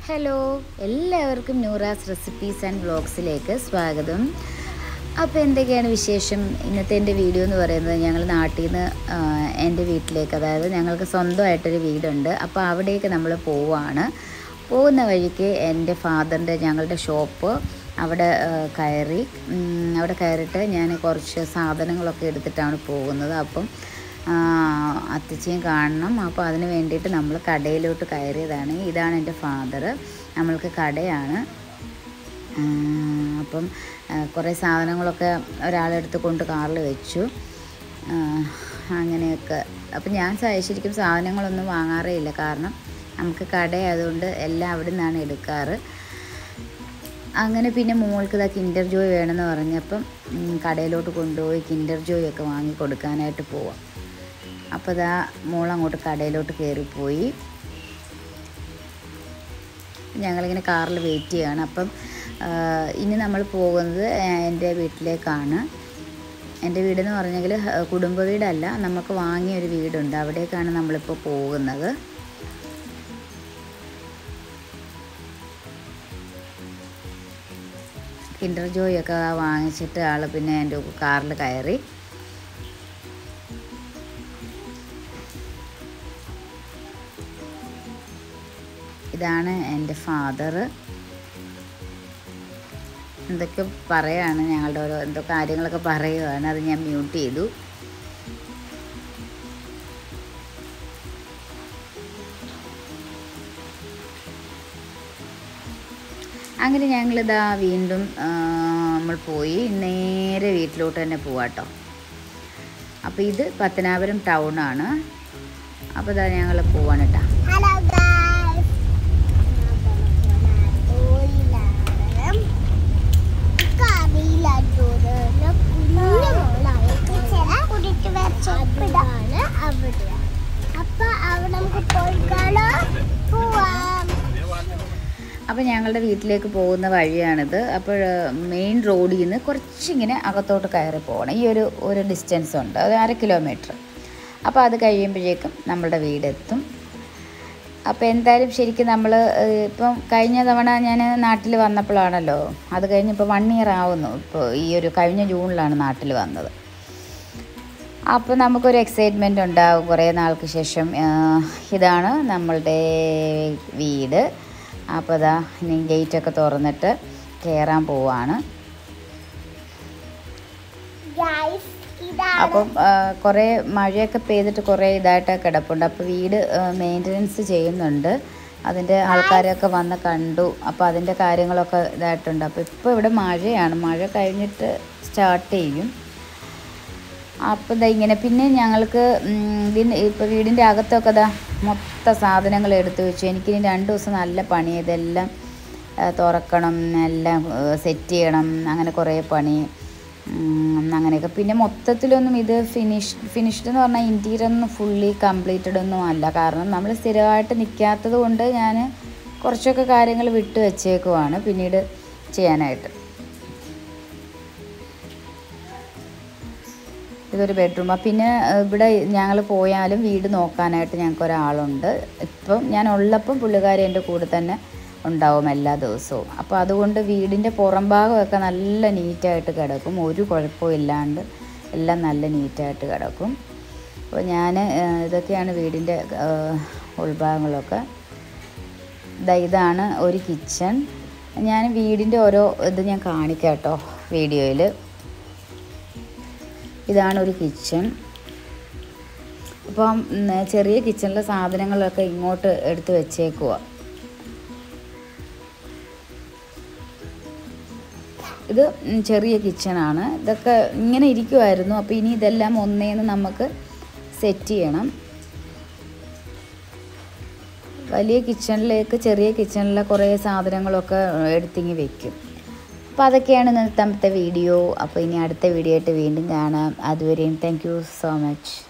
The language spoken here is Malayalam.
ഹലോ എല്ലാവർക്കും നൂറാസ് റെസിപ്പീസ് ആൻഡ് വ്ളോഗ്സിലേക്ക് സ്വാഗതം അപ്പോൾ എന്തൊക്കെയാണ് വിശേഷം ഇന്നത്തെ എൻ്റെ വീഡിയോ എന്ന് പറയുന്നത് ഞങ്ങൾ നാട്ടിൽ നിന്ന് എൻ്റെ വീട്ടിലേക്ക് അതായത് ഞങ്ങൾക്ക് സ്വന്തമായിട്ടൊരു വീടുണ്ട് അപ്പോൾ അവിടേക്ക് നമ്മൾ പോവാണ് പോകുന്ന വഴിക്ക് എൻ്റെ ഫാദറിൻ്റെ ഞങ്ങളുടെ ഷോപ്പ് അവിടെ ആ, കയറി ഉം, അവിടെ കയറിയിട്ട് ഞാൻ കുറച്ച് സാധനങ്ങളൊക്കെ എടുത്തിട്ടാണ് പോകുന്നത് അപ്പം ആ, അത്തച്ചിയും കാണണം അപ്പോൾ അതിന് വേണ്ടിയിട്ട് നമ്മൾ കടയിലോട്ട് കയറിയതാണ് ഇതാണ് എൻ്റെ ഫാദർ നമ്മൾക്ക് കടയാണ് ആ, അപ്പം ആ, കുറേ സാധനങ്ങളൊക്കെ ഒരാളെടുത്ത് കൊണ്ട് കാറിൽ വെച്ചു ആ, അങ്ങനെയൊക്കെ അപ്പം ഞാൻ സ- ശരിക്കും സാധനങ്ങളൊന്നും വാങ്ങാറേ ഇല്ല കാരണം നമുക്ക് കടയായതുകൊണ്ട് എല്ലാം അവിടെ നിന്നാണ് എടുക്കാറ് അങ്ങനെ പിന്നെ മോൾക്ക് ഇതാ കിൻഡർ ജോയ് വേണമെന്ന് പറഞ്ഞപ്പം ഉം, കടയിലോട്ട് കൊണ്ടുപോയി കിൻഡർ ജോയ് ഒക്കെ വാങ്ങി കൊടുക്കാനായിട്ട് പോവാം അപ്പോൾ ഇതാ മോൾ അങ്ങോട്ട് കടയിലോട്ട് കയറിപ്പോയി ഞങ്ങളിങ്ങനെ കാറിൽ വെയിറ്റ് ചെയ്യാണ് അപ്പം ആ, ഇനി നമ്മൾ പോകുന്നത് എൻ്റെ വീട്ടിലേക്കാണ് എൻ്റെ വീടെന്ന് പറഞ്ഞെങ്കിൽ ആ, കുടുംബ വീടല്ല നമുക്ക് വാങ്ങിയ ഒരു വീടുണ്ട് അവിടേക്കാണ് നമ്മളിപ്പോൾ പോകുന്നത് കിൻഡർ ജോയ് ഒക്കെ വാങ്ങിച്ചിട്ട് ആൾ പിന്നെ എൻ്റെ കാറിൽ കയറി ഇതാണ് എൻ്റെ ഫാദർ എന്തൊക്കെ പറയാണ് ഞങ്ങളുടെ ഓരോ എന്തോ കാര്യങ്ങളൊക്കെ പറയുകയാണ് അത് ഞാൻ മ്യൂട്ട് ചെയ്തു അങ്ങനെ ഞങ്ങളിതാ വീണ്ടും ആ, നമ്മൾ പോയി നേരെ വീട്ടിലോട്ട് തന്നെ പോവാട്ടോ അപ്പോൾ ഇത് പത്തനാപുരം ടൗണാണ് അപ്പോൾ ഇതാ ഞങ്ങൾ പോവാണ് കേട്ടോ ഹലോ ഗായ്സ് അപ്പൊ അവിടെ നമുക്ക് പോയിക്കാണോ പോവാം അപ്പോൾ ഞങ്ങളുടെ വീട്ടിലേക്ക് പോകുന്ന വഴിയാണിത് അപ്പോൾ മെയിൻ റോഡിൽ നിന്ന് കുറച്ചിങ്ങനെ അകത്തോട്ട് കയറി പോകണം ഈ ഒരു ഒരു ഡിസ്റ്റൻസ് ഉണ്ട് അത് അര കിലോമീറ്റർ അപ്പോൾ അത് കഴിയുമ്പോഴേക്കും നമ്മുടെ വീടെത്തും അപ്പോൾ എന്തായാലും ശരിക്കും നമ്മൾ ഇപ്പം കഴിഞ്ഞ തവണ ഞാൻ നാട്ടിൽ വന്നപ്പോഴാണല്ലോ അത് കഴിഞ്ഞ് ഇപ്പോൾ വൺ ഇയർ ആവുന്നു ഇപ്പോൾ ഈ ഒരു കഴിഞ്ഞ ജൂണിലാണ് നാട്ടിൽ വന്നത് അപ്പോൾ നമുക്കൊരു എക്സൈറ്റ്മെൻ്റ് ഉണ്ടാവും കുറേ നാൾക്ക് ശേഷം ആ, ഇതാണ് നമ്മളുടെ വീട് അപ്പോൾ ഇതാ ഇനി ഗേറ്റൊക്കെ തുറന്നിട്ട് കയറാൻ പോവാണ് ഗായ്സ് ഇതാണ് അപ്പം ആ, കുറേ മഴയൊക്കെ പെയ്തിട്ട് കുറേ ഇതായിട്ട് കിടപ്പുണ്ട് അപ്പോൾ വീട് മെയിൻ്റനൻസ് ചെയ്യുന്നുണ്ട് അതിൻ്റെ ആൾക്കാരൊക്കെ വന്ന് കണ്ടു അപ്പോൾ അതിൻ്റെ കാര്യങ്ങളൊക്കെ ഇതായിട്ടുണ്ട് അപ്പോൾ ഇപ്പോൾ ഇവിടെ മഴയാണ് മഴ കഴിഞ്ഞിട്ട് സ്റ്റാർട്ട് ചെയ്യും അപ്പോൾ ഇതാ ഇങ്ങനെ പിന്നെ ഞങ്ങൾക്ക് ഉം, ഇതിന് ഇപ്പോൾ വീടിൻ്റെ അകത്തൊക്കെ ഇതാ മൊത്തം സാധനങ്ങൾ എടുത്തു വെച്ചു എനിക്കിനി രണ്ട് ദിവസം നല്ല പണി ഇതെല്ലാം ആ, തുറക്കണം എല്ലാം സെറ്റ് ചെയ്യണം അങ്ങനെ കുറേ പണി ഉം, അങ്ങനെയൊക്കെ പിന്നെ മൊത്തത്തിലൊന്നും ഇത് ഫിനിഷ് ഫിനിഷ്ഡ് എന്ന് പറഞ്ഞാൽ ഇൻറ്റീരിയർ ഒന്നും ഫുള്ളി കംപ്ലീറ്റഡ് ഒന്നും അല്ല കാരണം നമ്മൾ സ്ഥിരമായിട്ട് നിൽക്കാത്തത് കൊണ്ട് ഞാൻ കുറച്ചൊക്കെ കാര്യങ്ങൾ വിട്ടു വെച്ചേക്കുവാണ് പിന്നീട് ചെയ്യാനായിട്ട് ഇതൊരു ബെഡ്റൂം പിന്നെ ഏഹ്, ഇവിടെ ഞങ്ങൾ പോയാലും വീട് നോക്കാനായിട്ട് ഞങ്ങൾക്ക് ഒരാളുണ്ട് ഇപ്പം ഞാൻ ഉള്ളപ്പം പുള്ളിക്കാരി എൻ്റെ കൂടെ തന്നെ ഉണ്ടാവും എല്ലാ ദിവസവും അപ്പോൾ അതുകൊണ്ട് വീടിൻ്റെ പുറം ഭാഗമൊക്കെ നല്ല നീറ്റായിട്ട് കിടക്കും ഒരു കുഴപ്പവും ഇല്ലാണ്ട് എല്ലാം നല്ല നീറ്റായിട്ട് കിടക്കും അപ്പോൾ ഞാൻ ഇതൊക്കെയാണ് വീടിൻ്റെ ഏഹ്, ഉൾഭാഗങ്ങളൊക്കെ ദാ ഇതാണ് ഒരു കിച്ചൺ ഞാൻ വീടിൻ്റെ ഓരോ ഇത് ഞാൻ കാണിക്കാം കേട്ടോ വീഡിയോയിൽ ഇതാണ് ഒരു കിച്ചൺ അപ്പം ഉം, ചെറിയ കിച്ചണിലെ സാധനങ്ങളൊക്കെ ഇങ്ങോട്ട് എടുത്ത് വെച്ചേക്കുക ഇത് ഉം, ചെറിയ കിച്ചണാണ് ഇതൊക്കെ ഇങ്ങനെ ഇരിക്കുമായിരുന്നു അപ്പോൾ ഇനി ഇതെല്ലാം ഒന്നേന്ന് നമുക്ക് സെറ്റ് ചെയ്യണം വലിയ കിച്ചണിലേക്ക് ചെറിയ കിച്ചണിലെ കുറേ സാധനങ്ങളൊക്കെ എടുത്തിങ്ങി വെക്കും അപ്പോൾ അതൊക്കെയാണ് ഇന്നത്തെ വീഡിയോ അപ്പോൾ ഇനി അടുത്ത വീഡിയോ ആയിട്ട് വീണ്ടും കാണാം അതുവരെയും താങ്ക് യു സോ മച്ച്